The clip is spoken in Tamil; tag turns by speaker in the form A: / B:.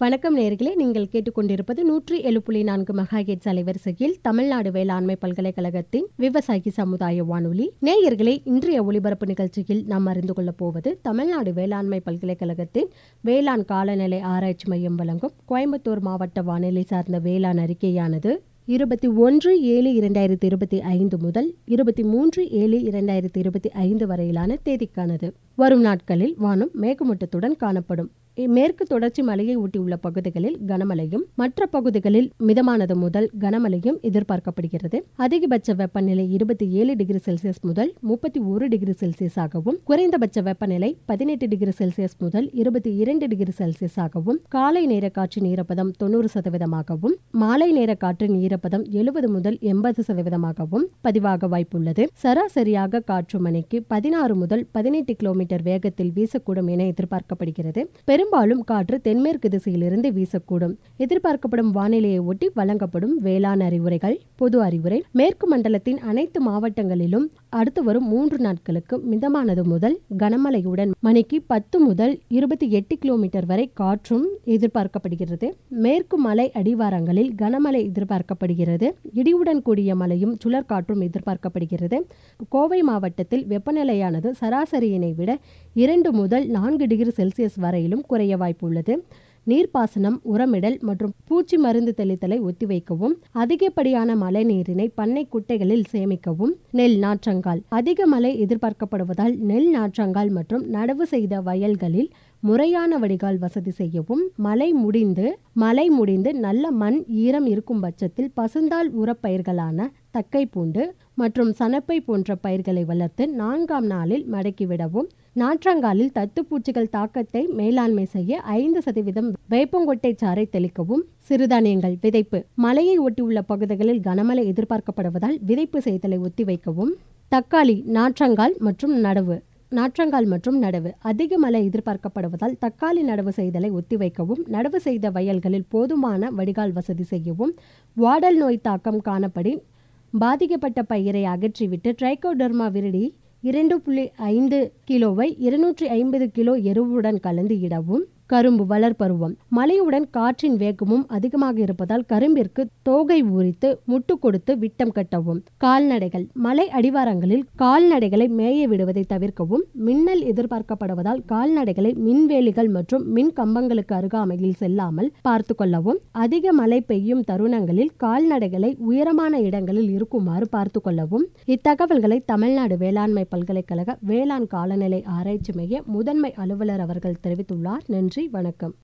A: வணக்கம் நேர்களே நீங்கள் கேட்டுக்கொண்டிருப்பது நூற்றி ஏழு புள்ளி நான்கு மெகாஹெட்ஸ் அலைவரிசையில் தமிழ்நாடு வேளாண்மை பல்கலைக்கழகத்தின் விவசாயி சமுதாய வானொலி நேயர்களே இன்றைய ஒலிபரப்பு நிகழ்ச்சியில் நாம் அறிந்து கொள்ளப் போவது தமிழ்நாடு வேளாண்மை பல்கலைக்கழகத்தின் வேளாண் காலநிலை ஆராய்ச்சி மையம் வழங்கும் கோயம்புத்தூர் மாவட்ட வானிலை சார்ந்த வேளாண் அறிக்கையானது இருபத்தி ஒன்று ஏழு இரண்டாயிரத்தி இருபத்தி ஐந்து முதல் இருபத்தி மூன்று ஏழு இரண்டாயிரத்தி இருபத்தி ஐந்து வரையிலான தேதிக்கானது வரும் நாட்களில் வானம் மேகமூட்டத்துடன் காணப்படும் மேற்கு தொடர்ச்சி மலையை ஒட்டியுள்ள பகுதிகளில் கனமழையும் மற்ற பகுதிகளில் மிதமானது முதல் கனமழையும் எதிர்பார்க்கப்படுகிறது அதிகபட்ச வெப்பநிலை இருபத்தி ஏழு டிகிரி செல்சியஸ் முதல் முப்பத்தி ஒரு டிகிரி செல்சியஸாகவும் குறைந்தபட்ச வெப்பநிலை பதினெட்டு டிகிரி செல்சியஸ் முதல் இருபத்தி இரண்டு டிகிரி செல்சியஸாகவும் காலை நேர காற்றின் ஈரப்பதம் தொண்ணூறு சதவீதமாகவும் மாலை நேர காற்றின் ஈரப்பதம் எழுபது முதல் எண்பது சதவீதமாகவும் பதிவாக வாய்ப்புள்ளது சராசரியாக காற்று மணிக்கு பதினாறு முதல் பதினெட்டு கிலோமீட்டர் வேகத்தில் வீசக்கூடும் என எதிர்பார்க்கப்படுகிறது பெரும்பாலும் காற்று தென்மேற்கு திசையிலிருந்து வீசக்கூடும் எதிர்பார்க்கப்படும் வானிலையை ஒட்டி வழங்கப்படும் வேளாண் அறிவுரைகள் பொது அறிவுரை மேற்கு மண்டலத்தின் அனைத்து மாவட்டங்களிலும் அடுத்து வரும் மூன்று நாட்களுக்கு மிதமானது முதல் கனமழையுடன் மணிக்கு பத்து முதல் இருபத்தி எட்டு கிலோமீட்டர் வரை காற்றும் எதிர்பார்க்கப்படுகிறது மேற்கு மலை அடிவாரங்களில் கனமழை எதிர்பார்க்கப்படுகிறது இடியுடன் கூடிய மழையும் சுழற் காற்றும் எதிர்பார்க்கப்படுகிறது கோவை மாவட்டத்தில் வெப்பநிலையானது சராசரியினை விட இரண்டு முதல் நான்கு டிகிரி செல்சியஸ் வரையிலும் குறைய வாய்ப்புள்ளது நீர்ப்பாசனம் உரமிடல் மற்றும் பூச்சி மருந்து தெளித்தலை ஒத்திவைக்கவும் அதிகப்படியான மழை நீரினை பண்ணை குட்டைகளில் சேமிக்கவும் நெல் நாற்றங்கால் அதிக மழை எதிர்பார்க்கப்படுவதால் நெல் நாற்றங்கால் மற்றும் நடவு செய்த வயல்களில் முறையான வடிகால் வசதி செய்யவும் மழை முடிந்து மழை முடிந்து நல்ல மண் ஈரம் இருக்கும் பட்சத்தில் பசுந்தாள் உரப்பயிர்களான தக்கை பூண்டு மற்றும் சனப்பை போன்ற பயிர்களை வளர்த்து நான்காம் நாளில் மடக்கிவிடவும் நாற்றங்காலில் தத்துப்பூச்சிகள் தாக்கத்தை மேலாண்மை செய்ய ஐந்து சதவீதம் வேப்பங்கொட்டை சாறை தெளிக்கவும் சிறுதானியங்கள் விதைப்பு மலையை ஒட்டியுள்ள பகுதிகளில் கனமழை எதிர்பார்க்கப்படுவதால் விதைப்பு செய்தலை ஒத்திவைக்கவும் தக்காளி நாற்றங்கால் மற்றும் நடவு நாற்றங்கால் மற்றும் நடவு அதிக மழை எதிர்பார்க்கப்படுவதால் தக்காளி நடவு செய்தலை ஒத்திவைக்கவும் நடவு செய்த வயல்களில் போதுமான வடிகால் வசதி செய்யவும் வாடல் நோய் தாக்கம் காணப்படி பாதிக்கப்பட்ட பயிரை அகற்றிவிட்டு ட்ரைகோடர்மா விரிடி இரண்டு புள்ளி ஐந்து கிலோவை இருநூற்றி ஐம்பது கிலோ எருவுடன் கலந்து இடவும் கரும்பு வளர்பருவம் மழையுடன் காற்றின் வேகமும் அதிகமாக இருப்பதால் கரும்பிற்கு தோகை ஊறித்து முட்டு கொடுத்து விட்டம் கட்டவும் கால்நடைகள் மலை அடிவாரங்களில் கால்நடைகளை மேய விடுவதை தவிர்க்கவும் மின்னல் எதிர்பார்க்கப்படுவதால் கால்நடைகளை மின்வேலிகள் மற்றும் மின் கம்பங்களுக்கு அருகாமையில் செல்லாமல் பார்த்து கொள்ளவும் அதிக மழை பெய்யும் தருணங்களில் கால்நடைகளை உயரமான இடங்களில் இருக்குமாறு பார்த்து கொள்ளவும் இத்தகவல்களை தமிழ்நாடு வேளாண்மை பல்கலைக்கழக வேளாண் காலநிலை ஆராய்ச்சி மைய முதன்மை அலுவலர் அவர்கள் தெரிவித்துள்ளார் நன்றி வணக்கம்